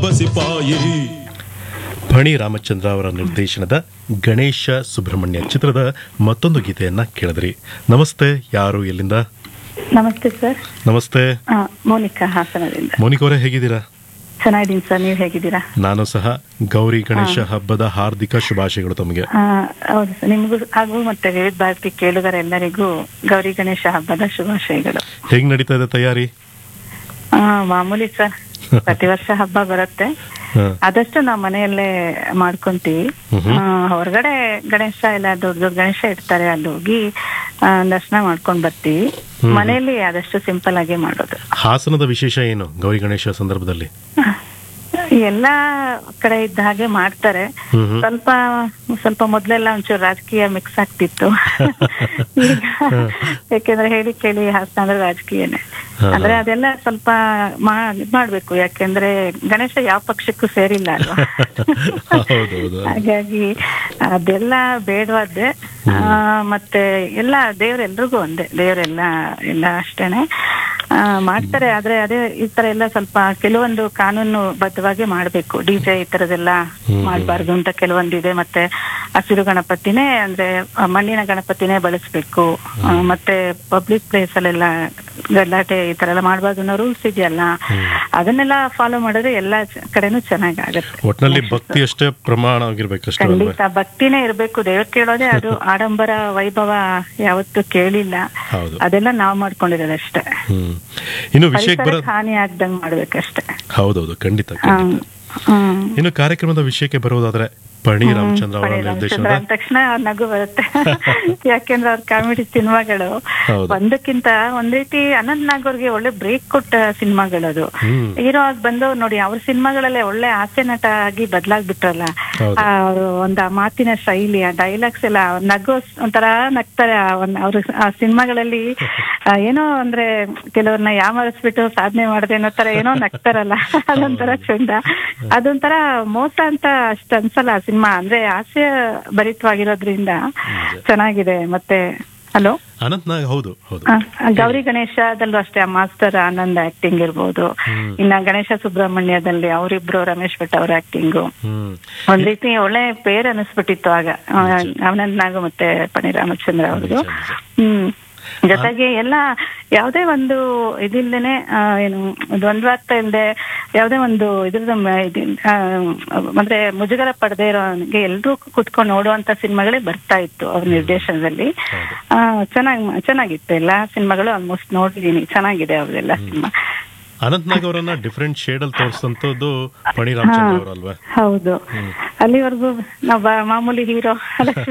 ಒಬ್ಬ ಸಿಪಾಯಿ ಫಣಿ ರಾಮಚಂದ್ರ ಅವರ ನಿರ್ದೇಶನದ ಗಣೇಶ ಸುಬ್ರಹ್ಮಣ್ಯ ಚಿತ್ರದ ಮತ್ತೊಂದು ಗೀತೆಯನ್ನ ಕೇಳಿದ್ರಿ ನಮಸ್ತೆ ಯಾರು ಎಲ್ಲಿಂದ ನಮಸ್ತೆ ಸರ್ ನಮಸ್ತೆ ಆ, ಮೋನಿಕಾ ಹಾಸನದಿಂದ ಮೋನಿಕ್ ಅವರೇ ಹೇಗಿದ್ದೀರಾ ಚೆನ್ನಾಗಿದ್ದೀನಿ ಸರ್ ನೀವು ಹೇಗಿದ್ದೀರಾ ನಾನು ಸಹ ಗೌರಿ ಗಣೇಶ ಹಬ್ಬದ ಹಾರ್ದಿಕ ಶುಭಾಶಯಗಳು ತಮಗೆ ಆ, ಹೌದು ಸರ್ ನಿಮಗೂ ಹಾಗೂ ಮತ್ತೆ ವಿವಿಧ ಭಾರತಿ ಕೇಳುಗರೆಲ್ಲರಿಗೂ ಗೌರಿ ಗಣೇಶ ಹಬ್ಬದ ಶುಭಾಶಯಗಳು ಹೇಗ್ ನಡೀತಾ ಇದೆ ತಯಾರಿ ಆ, ಮಾಮೂಲಿ ಸರ್ ಪ್ರತಿ ವರ್ಷ ಹಬ್ಬ ಬರುತ್ತೆ ಹ, ಆದಷ್ಟು ನಾವು ಮನೆಯಲ್ಲೇ ಮಾಡ್ಕೊಂತೀವಿ ಆ, ಹೊರಗಡೆ ಗಣೇಶ ಎಲ್ಲ ದೊಡ್ಡ ದೊಡ್ಡ ಗಣೇಶ ಇಡ್ತಾರೆ ಅಲ್ಲಿ ಹೋಗಿ ಆ, ದರ್ಶನ ಮಾಡ್ಕೊಂಡ್ ಬರ್ತೀವಿ ಮನೆಯಲ್ಲಿ ಆದಷ್ಟು ಸಿಂಪಲ್ ಆಗಿ ಮಾಡೋದು ಹಾಸನದ ವಿಶೇಷ ಏನು ಗೌರಿ ಗಣೇಶ ಸಂದರ್ಭದಲ್ಲಿ ಎಲ್ಲಾ ಕಡೆ ಇದ್ದ ಹಾಗೆ ಮಾಡ್ತಾರೆ ಹ್ಮ್ ಹ್ಮ್. ಸ್ವಲ್ಪ ಸ್ವಲ್ಪ ಮೊದ್ಲೆಲ್ಲ ಒಂಚೂರು ರಾಜಕೀಯ ಮಿಕ್ಸ್ ಆಗ್ತಿತ್ತು ಈಗ ಯಾಕೆಂದ್ರೆ ಹೇಳಿ ಕೇಳಿ ಹಾಸನ ಅಂದ್ರೆ ರಾಜಕೀಯನೇ ಹಾ, ಅಂದ್ರೆ ಅದೆಲ್ಲ ಸ್ವಲ್ಪ ಮಾ- ಇದ್ ಮಾಡ್ಬೇಕು ಯಾಕೆಂದ್ರೆ ಗಣೇಶ ಯಾವ ಪಕ್ಷಕ್ಕೂ ಸೇರಿಲ್ಲ ಅಲ್ವಾ ಹೌದೌದು ಹಾಗಾಗಿ ಅದೆಲ್ಲ ಬೇಡವಾದ್ದೆ ಆ, ಮತ್ತೆ ಎಲ್ಲ ದೇವ್ರೆಲ್ರಿಗೂ ಒಂದೇ ದೇವರೆಲ್ಲ ಎಲ್ಲ ಅಷ್ಟೇನೆ ಆ, ಮಾಡ್ತಾರೆ ಆದ್ರೆ ಅದೇ ಈ ತರ ಎಲ್ಲ ಸ್ವಲ್ಪ ಕೆಲವೊಂದು ಕಾನೂನು ಬದ್ಧವಾಗಿ ಮಾಡ್ಬೇಕು ಡಿಜೆ ಈ ತರದೆಲ್ಲ ಮಾಡಬಾರ್ದು ಅಂತ ಕೆಲವೊಂದಿದೆ ಮತ್ತೆ ಹಸಿರು ಗಣಪತಿನೇ ಅಂದ್ರೆ ಆ, ಮಣ್ಣಿನ ಗಣಪತಿನೇ ಬಳಸ್ಬೇಕು ಆ, ಮತ್ತೆ ಪಬ್ಲಿಕ್ ಪ್ಲೇಸ್ ಅಲ್ಲೆಲ್ಲ ಗಲಾಟೆ ಈ ತರ ಎಲ್ಲ ಮಾಡಬಾರ್ದು ಅನ್ನೋ ರೂಲ್ಸ್ ಇದೆಯಲ್ಲ ಅದನ್ನೆಲ್ಲ ಫಾಲೋ ಮಾಡಿದ್ರೆ ಎಲ್ಲಾ ಚ- ಕಡೆನೂ ಚೆನ್ನಾಗಿ ಆಗತ್ತೆ ಒಟ್ನಲ್ಲಿ ಭಕ್ತಿ ಅಷ್ಟೇ ಪ್ರಮಾಣ ಆಗಿರ್ಬೇಕಷ್ಟೇ ಅಲ್ವೇ ಖಂಡಿತ ಭಕ್ತಿನೇ ಇರ್ಬೇಕು ದೇವ್ರ ಕೇಳೋದೇ ಅದು ಆಡಂಬರ ವೈಭವ ಯಾವತ್ತು ಕೇಳಿಲ್ಲ ಹೌದು ಅದೆಲ್ಲ ನಾವ್ ಮಾಡ್ಕೊಂಡಿರೋದಷ್ಟೇ ಹ್ಮ್ ಇನ್ನು ವಿಷಯಕ್ಕೆ ಬರೋದು ಪರಿಸರಕ್ಕೆ ಹಾನಿ ಆಗ್ದಂಗ್ ಮಾಡ್ಬೇಕಷ್ಟೇ ಹೌದೌದು ಖಂಡಿತ ಹ್ಮ್. ಖಂಡಿತ ಹ್ಮ್ ಇನ್ನು ಕಾರ್ಯಕ್ರಮದ ವಿಷಯಕ್ಕೆ ಬರೋದಾದ್ರೆ ಪಣಿ ರಾಮಚಂದ್ರ ಅವರ ಪಣಿ ರಾಮಚಂದ್ರ ನಿರ್ದೇಶನದ ಅಂದ ತಕ್ಷಣ ಅವ್ರ್ ನಗು ಬರುತ್ತೆ ಯಾಕೆಂದ್ರೆ ಅವ್ರ ಕಾಮಿಡಿ ಸಿನಿಮಾಗಳು ಹೌದು. ಒಂದಕ್ಕಿಂತ ಒಂದ್ ರೀತಿ ಅನಂತ್ ನಾಗ್ ಅವ್ರಿಗೆ ಒಳ್ಳೆ ಬ್ರೇಕ್ ಕೊಟ್ಟ ಸಿನಿಮಾಗಳದು ಹ್ಮ್. ಹೀರೋ ಆಗಿ ಬಂದವ್ರು ನೋಡಿ ಅವ್ರ ಸಿನಿಮಾಗಳಲ್ಲೇ ಒಳ್ಳೆ ಹಾಸ್ಯ ನಟ ಆಗಿ ಬದ್ಲಾಗ್ಬಿಟ್ರಲ್ಲ ಹೌದು. ಅವರು ಒಂದ್ ಆ ಮಾತಿನ ಶೈಲಿ ಆ ಡೈಲಾಗ್ಸ್ ಎಲ್ಲ ಅವ್ರ್ ನಗು ಒಂಥರ ನಗ್ತಾರೆ ಆ ಒಂದ್ ಅವ್ರ ಆ ಸಿನಿಮಾಗಳಲ್ಲಿ ಆ, ಏನೋ ಅಂದ್ರೆ ಕೆಲವ್ರನ್ನ ಯಾಮರಿಸ್ಬಿಟ್ಟು ಸಾಧನೆ ಮಾಡದೆ ಅನ್ನೋ ತರ ಏನೋ ನಗ್ತಾರಲ್ಲ ಅದೊಂಥರ ಚಂದ ಅದೊಂಥರ ಮೋಸ ಅಂತ ಅಷ್ಟ ಅನ್ಸಲ್ಲ ಆ ಸಿನಿಮಾ ಅಂದ್ರೆ ಹಾಸ್ಯ ಭರಿತವಾಗಿರೋದ್ರಿಂದ ಚೆನ್ನಾಗಿದೆ ಮತ್ತೆ ಹಲೋ ಅನಂತ್ ನಾಗ್ ಹೌದು ಹೌದು ಗೌರಿ ಗಣೇಶದಲ್ಲೂ ಅಷ್ಟೇ ಆ ಮಾಸ್ಟರ್ ಆನಂದ್ ಆಕ್ಟಿಂಗ್ ಇರ್ಬೋದು ಇನ್ನ ಗಣೇಶ ಸುಬ್ರಹ್ಮಣ್ಯದಲ್ಲಿ ಅವರಿಬ್ರು ರಮೇಶ್ ಭಟ್ ಅವ್ರ ಆಕ್ಟಿಂಗು ಹ್ಮ್ ಒಂದ್ ರೀತಿ ಒಳ್ಳೆ ಪೇರ್ ಅನಿಸ್ಬಿಟ್ಟಿತ್ತು ಆಗ ಆ, ಆನಂದ್ ನಾಗು ಮತ್ತೆ ಪಣಿ ರಾಮಚಂದ್ರ ಅವ್ರದ್ದು ಹ್ಮ್ ಜೊತೆಗೆ ಎಲ್ಲ ಯಾವ್ದೇ ಒಂದು ಇದಿಲ್ದೇನೆ ಆ, ಏನು ದ್ವಂದ್ವಾರ್ಥ ಇಲ್ದೆ ಯಾವ್ದೇ ಒಂದು ಇದ್ರದ ಮ- ಇದಿ- ಆ, ಅಂದ್ರೆ ಮುಜುಗರ ಪಡೆದೇ ಇರೋನಿಗೆ ಎಲ್ರೂ ಕುತ್ಕೊಂಡು ನೋಡುವಂತ ಸಿನಿಮಾಗಳೇ ಬರ್ತಾ ಇತ್ತು ಅವ್ರ ನಿರ್ದೇಶನದಲ್ಲಿ ಆ, ಚೆನ್ನಾಗ್ ಚೆನ್ನಾಗಿತ್ತು ಎಲ್ಲಾ ಸಿನಿಮಾಗಳು ಆಲ್ಮೋಸ್ಟ್ ನೋಡಿದೀನಿ ಚೆನ್ನಾಗಿದೆ ಅವ್ರದೆಲ್ಲ ಸಿನಿಮಾ ಅನಂತ್ ನಾಗ್ ಅವರನ್ನ ಡಿಫ್ರೆಂಟ್ ಶೇಡ್ ಅಲ್ಲಿ ತೋರಿಸಿದಂತದ್ದು ಪಣಿ ರಾಮಚಂದ್ರ ಅವರಲ್ವಾ ಹೌದು ಅಲ್ಲಿವರೆಗೂ ನಾವ್ ಬ- ಮಾಮೂಲಿ ಹೀರೋ